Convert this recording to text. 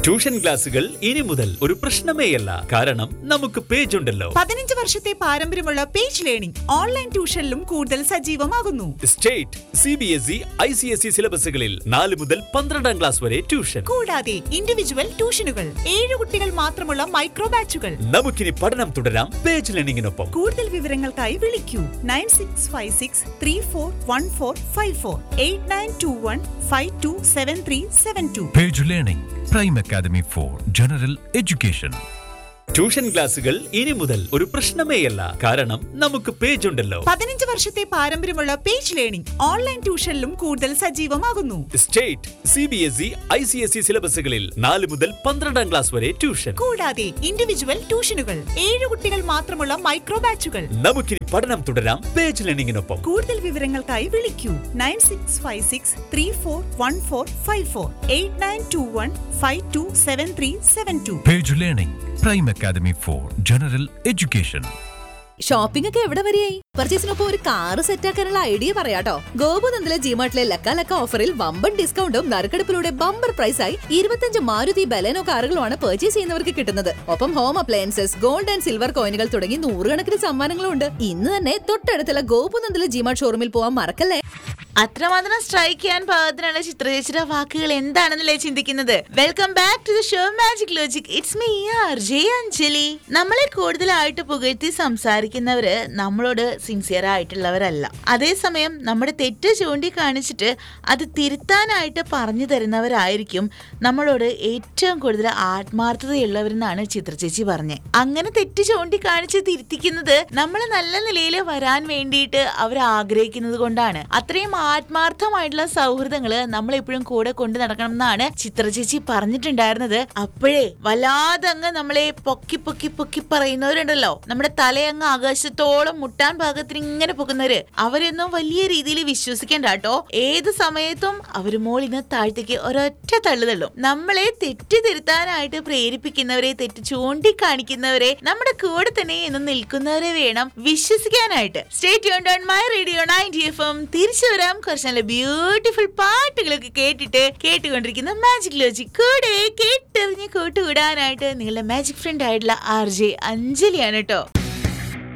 Tuition ക്ലാസുകൾ ഇനി മുതൽ ഒരു പ്രശ്നമേയല്ല കാരണം നമുക്ക് പേജ് ഉണ്ടല്ലോ പതിനഞ്ച് വർഷത്തെ പാരമ്പര്യമുള്ള പേജ് ലേണിംഗ് ഓൺലൈൻ ട്യൂഷനിലും കൂടുതൽ സജീവമാകുന്നു state C B S E I C S E സിലബസുകളിൽ നാല് മുതൽ പന്ത്രണ്ടാം ക്ലാസ് വരെ ട്യൂഷൻ കൂടാതെ ഇൻഡിവിജ്വൽ ട്യൂഷനുകൾ ഏഴ് കുട്ടികൾ മാത്രമുള്ള മൈക്രോ ബാച്ചുകൾ നമുക്കിനി പഠനം തുടരാം പേജ് ലേണിംഗിനൊപ്പം കൂടുതൽ വിവരങ്ങൾക്കായി വിളിക്കൂ nine six five six three four one four five four eight nine two one five two seven three seven two Page Learning, Prime Academy for General Education. Tuition ക്ലാസുകൾ ഇനി മുതൽ ഒരു പ്രശ്നമേയല്ല കാരണം നമുക്ക് പേജ് ഉണ്ടല്ലോ പതിനഞ്ച് വർഷത്തെ പാരമ്പര്യമുള്ള പേജ് ലേണിംഗ് ഓൺലൈൻ ട്യൂഷനിലും കൂടുതൽ സജീവമാകുന്നു state C B S E I C S E സിലബസുകളിൽ നാല് മുതൽ പന്ത്രണ്ടാം ക്ലാസ് വരെ ട്യൂഷൻ കൂടാതെ ഇൻഡിവിജ്വൽ ട്യൂഷനുകൾ ഏഴ് കുട്ടികൾ മാത്രമുള്ള മൈക്രോ ബാച്ചുകൾ നമുക്കിനി പഠനം തുടരാം പേജ് ലേണിംഗിനൊപ്പം കൂടുതൽ വിവരങ്ങൾക്കായി വിളിക്കൂ nine six five six three four one four five four eight nine two one five two seven three seven two Page Learning, Prime Academy for General Education. Shopping ഒക്കെ എവിടെ വരെയായി പർച്ചേസിനൊപ്പം ഒരു കാറ് സെറ്റാക്കാനുള്ള ഐഡിയ പറയാട്ടോ ഗോപുനന്ദിലെ ജിമാർട്ടിലെ ലക്ക ലക്ക ഓഫറിൽ വമ്പൻ ഡിസ്കൗണ്ടും നറുക്കെടുപ്പിലൂടെ ബമ്പർ പ്രൈസായി ഇരുപത്തഞ്ച് മാരുതി ബലേനോ കാറുകളുമാണ് പർച്ചേസ് ചെയ്യുന്നവർക്ക് കിട്ടുന്നത് ഒപ്പം home appliances gold and silver കോയിനുകൾ തുടങ്ങി നൂറുകണക്കിന് സമ്മാനങ്ങളും ഉണ്ട് ഇന്ന് തന്നെ തൊട്ടടുത്തുള്ള ഗോപുനന്ദിലെ ജിമാർട്ട് ഷോറൂമിൽ പോകാൻ മറക്കല്ലേ അത്രമാത്രം സ്ട്രൈക്ക് ചെയ്യാൻ പാകത്തിനുള്ള ചിത്രചേച്ചിയുടെ വാക്കുകൾ എന്താണെന്നല്ലേ ചിന്തിക്കുന്നത് welcome back to the show magic logic it's me R J Anjali നമ്മളെ കൂടുതലായിട്ട് പുകഴ്ത്തി സംസാരിക്കുന്നവര് നമ്മളോട് സിൻസിയർ ആയിട്ടുള്ളവരല്ല അതേസമയം നമ്മുടെ തെറ്റ് ചൂണ്ടിക്കാണിച്ചിട്ട് അത് തിരുത്താനായിട്ട് പറഞ്ഞു തരുന്നവരായിരിക്കും നമ്മളോട് ഏറ്റവും കൂടുതൽ ആത്മാർത്ഥതയുള്ളവരെന്നാണ് ചിത്രചേച്ചി പറഞ്ഞത് അങ്ങനെ തെറ്റ് ചൂണ്ടിക്കാണിച്ച് തിരുത്തിക്കുന്നത് നമ്മൾ നല്ല നിലയിൽ വരാൻ വേണ്ടിയിട്ട് അവർ ആഗ്രഹിക്കുന്നത് കൊണ്ടാണ് അത്രയും ആത്മാർത്ഥമായിട്ടുള്ള സൗഹൃദങ്ങള് നമ്മൾ എപ്പോഴും കൂടെ കൊണ്ട് നടക്കണം എന്നാണ് ചിത്രചേച്ചി പറഞ്ഞിട്ടുണ്ടായിരുന്നത് അപ്പോഴേ വല്ലാതെ അങ്ങ് നമ്മളെ പൊക്കി പൊക്കി പൊക്കി പറയുന്നവരുണ്ടല്ലോ നമ്മുടെ തലയങ്ങ് ആകാശത്തോളം മുട്ടാൻ പാകത്തിന് ഇങ്ങനെ പൊക്കുന്നവര് അവരൊന്നും വലിയ രീതിയിൽ വിശ്വസിക്കേണ്ട കേട്ടോ ഏത് സമയത്തും അവര് മോളിന്ന് താഴത്തേക്ക് ഒരൊറ്റ തള്ളു തള്ളും നമ്മളെ തെറ്റിതിരുത്താനായിട്ട് പ്രേരിപ്പിക്കുന്നവരെ തെറ്റ് ചൂണ്ടിക്കാണിക്കുന്നവരെ നമ്മുടെ കൂടെ തന്നെ എന്ന് നിൽക്കുന്നവരെ വേണം വിശ്വസിക്കാനായിട്ട് stay on my radio ninety F M തിരിച്ചു വരാം കുറച്ച് നല്ല ബ്യൂട്ടിഫുൾ പാട്ടുകളൊക്കെ കേട്ടിട്ട് കേട്ടുകൊണ്ടിരിക്കുന്ന മാജിക് ലോജിക് കൂടെ കേട്ടെറിഞ്ഞ് കൂട്ടുകൂടാനായിട്ട് നിങ്ങളുടെ മാജിക് ഫ്രണ്ട് ആയിട്ടുള്ള ആർ ജെ അഞ്ജലിയാണ് കേട്ടോ